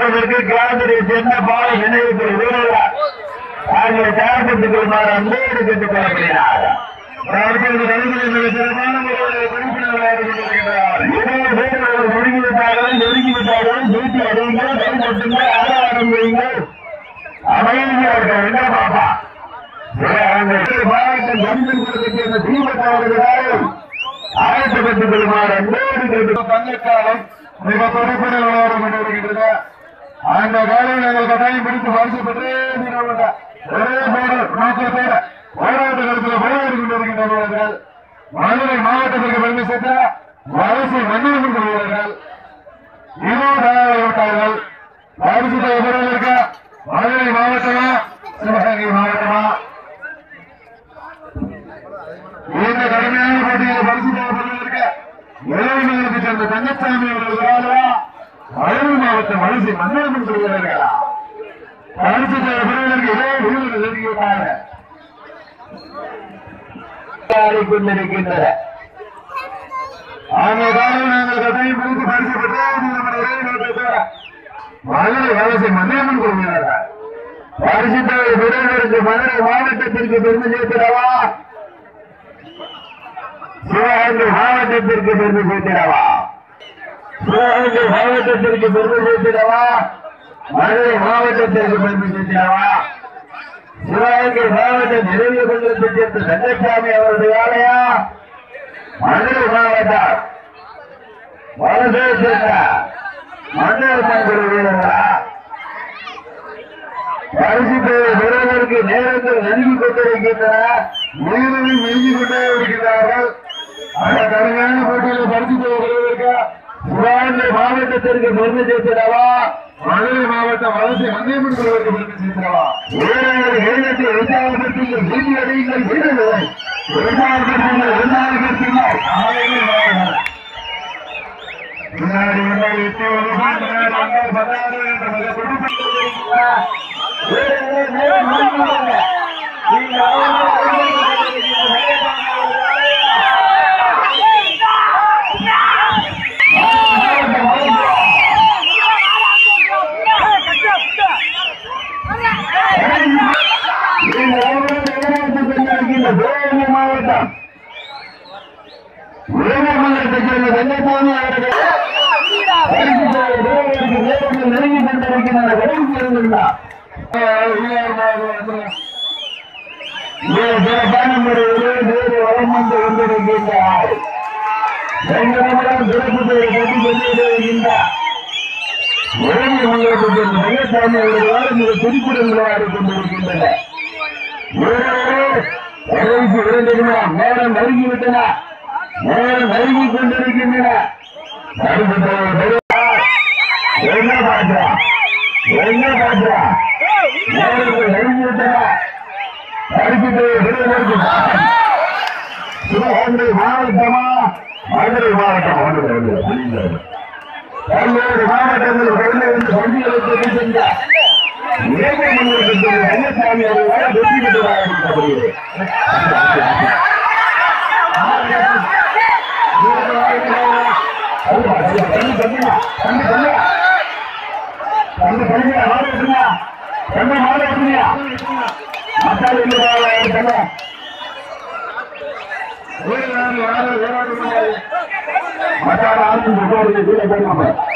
மாவட்டத்திற்கு கிராமத்தை சேர்ந்த பால நினைவுக்கு வீரர்கள் ஆகிய தேர்ந்தெடுத்துக் கொள்ளுமாறு அன்போடு கேட்டுக் கொள்ளப்படுகிறார் அவர்களுக்கு நெருங்கிய சிறப்பான முறையில் குறிப்பிடப்படாது கொண்டிருக்கிறார். இருபது பேர்கள் நெருங்கிவிட்டார்கள், நெருங்கிவிட்டார்கள், நீட்டி அடையுங்கள், கை தட்டுங்கள், ஆரவாரம் செய்யுங்கள். அமைதியாக இருக்க வேண்டாம் பாப்பா. அந்த மாவட்டம் ஜம்மின்குளத்தை சேர்ந்த தீபக் அவர்களால் ஆயத்தப்பட்டுக் கொள்ளுமாறு அன்போடு கேட்டுக் பங்கேற்காலம் மிக பொறுப்புடன் விளையாடும் கொண்டிருக்கின்றன அந்த காலையில் நாங்கள் கட்டாயம் பிடித்து பரிசு பெற்றே தீரவில்லை. ஒரே போடு நோக்கத்தோட போராட்டங்களுக்கு விளையாடி கொண்டிருக்கின்ற வீரர்கள் மதுரை மாவட்டத்திற்கு பெருமை சேர்த்த வரிசை மன்னில் கொண்ட வீரர்கள் இருபதாயிரம் பரிசு பெறுவதற்கு மதுரை மாவட்டமா சிவகங்கை மாவட்டமா இந்த கடுமையான போட்டியில் பரிசு பெறுவதற்கு இளைஞர்களுக்கு சேர்ந்த தங்கச்சாமி அவர்களாலா மதுரை மாவட்டம் வரிசை மன்னில் கொண்ட வீரர்களா பரிசு பெறுவதற்கு இதே வீரர்கள் எழுதியுள்ளார்கள் கொண்டிருக்கின்றன ஆனதால் நாங்கள் கதையை முடித்து பரிசு பெற்று மதுரை வலசை மன்னியம்மன் கொள்கிறார்கள் பரிசு பெறுவதற்கு மதுரை மாவட்டத்திற்கு பெருமை சேர்க்கிறவா சிவகங்கை மாவட்டத்திற்கு பெருமை சேர்க்கிறவா சிவகங்கை மாவட்டத்திற்கு பெருமை சேர்க்கிறவா மதுரை மாவட்டத்திற்கு பெருமை சேர்க்கிறவா சிவகங்கை மாவட்ட நிறைவு கொண்டத்தை சேர்ந்த தங்கசாமி அவருடைய ஆலயா மதுரை மாவட்டம் வலசை சேர்ந்த மன்னர் மங்குரு வீரர்களா பரிசு பெறுவதற்கு நேரங்கள் நெருங்கி கொண்டிருக்கின்றன நீரும் நெருங்கி கொண்டே இருக்கின்றார்கள் அந்த கடுமையான போட்டியில் பரிசு பெறுவதற்கு சிவகங்கை மாவட்டத்திற்கு பெருமை சேர்க்கிறவா மதுரை மாவட்டம் வலசை மந்தியம்மன் கோவிலுக்கு பெருமை சேர்க்கிறவா வீரர்கள் எழுநூத்தி இரண்டாயிரத்தில் நீதி அடையுங்கள் வீரர்கள் இரண்டாயிரத்தில் இரண்டாயிரத்தில் முன்னாடி உள்ள எட்டு ஒரு முன்னாடி வந்த பதினாறு என்ற மிக துடிப்பு வீரர்களே, நேரம் முடிந்துவிட்டது. நீங்கள் நீங்கள் அனைவரும் கொண்டிருக்கின்ற சிவகங்கை மாவட்டம் உலகமங்கலத்தை சேர்ந்த வெள்ளசாமி அவர்கள் பரிசு பெறுவதற்கு நேரங்கள் நெருங்கி கொண்டிருக்கின்றன கடைசி இருந்தார் சிறப்பான முறையிலே வேறு வளம் வந்து கொண்டிருக்கின்றார் வெங்கடமரம் சிறப்பு பெயர் கட்டி கொண்டிருக்கின்றார் இறங்கி உங்களுக்கு சேர்ந்த வெங்கசாமி அவர்களால் மிக குறிப்பிடம் விளையாடி கொண்டிருக்கின்றன கடைசி இரண்டு நிமிடம் நேரம் நெருங்கிவிட்டன நேரம் நெருங்கி கொண்டிருக்கின்றன பரிசு பெறுவது என்ன பாக்குறா என்ன பாக்குறா நேரங்கள் நெருங்கிவிட்டன பரிசு பெறுவதற்கு சிவகங்கை மாவட்டமா மதுரை மாவட்டம் புரிந்தது பல்வேறு மாவட்டங்கள் பல்வேறு பகுதிகளுக்கு சென்ற இலங்கை மன்னருக்கு வெள்ளசாமி அவர்களால் வெற்றி பெற்றதாக இருக்கப்படுகிறது தம்பி தம்பியா தம்பி தம்பியா தம்பி தம்பியா மாடு எடுத்துங்க தம்பி மாடு எடுத்துங்க மத்தாள் இல்லை தங்க மத்தாள் ஆரம்பிச்சு போறது கீழே போயிருங்க